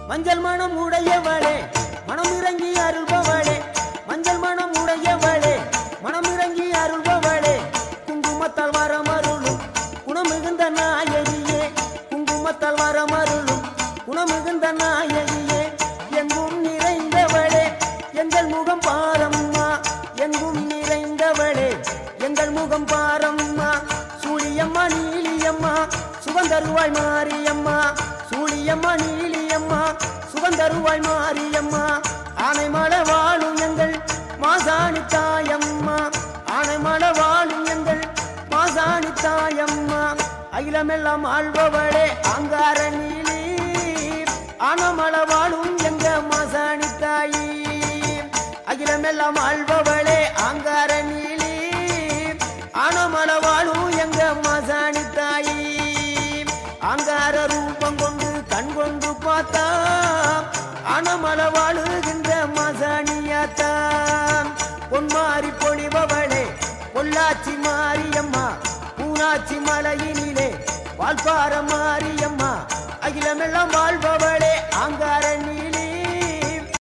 மஞ்சள் மனம் உடையவளே மனம் இறங்கி அருள்பவளே மஞ்சள் மனம் உடையவளே மனம் இறங்கி அருள்பவளே குங்குமத்தால் வரமருளும் குணமிகுந்த நாயகியே குங்குமத்தால் வரமருளும் குணமிகுந்த நாயகியே எங்கும் நிறைந்தவளே எங்கள் முகம் பாரம்மா எங்கும் நிறைந்தவளே எங்கள் முகம் பாரம்மா சூழியம்மா நீலியம்மா சுகந்தருவாய் மாரியம்மா சூழியம்மா நீலியம்மா சுகந்தருவாய் மாரியம்மா ஆனைமலை வாழும் எங்கள் மாசாணி தாயம்மா ஆனைமலை வாழும் எங்கள் மாசாணி தாயம்மா அகிலமெல்லாம் ஆள்பவளே அங்கார நீலி ஆனமலை வாழும் எங்க மாசாணி தாயி அகிலமெல்லாம் ஆள்பவளே அங்கார நீலி ஆனமலை வாழும் எங்க மாசாணி தாயி அங்கார ரூபம் கொண்டு கண் கொண்டு பார்த்தா அனமல வாழுகின்ற மசானியாத்தா பொன்மாரி பொழிபவளே பொள்ளாச்சி மாரியம்மா பூனாச்சி மலையினிலே வால்பார மாரியம்மா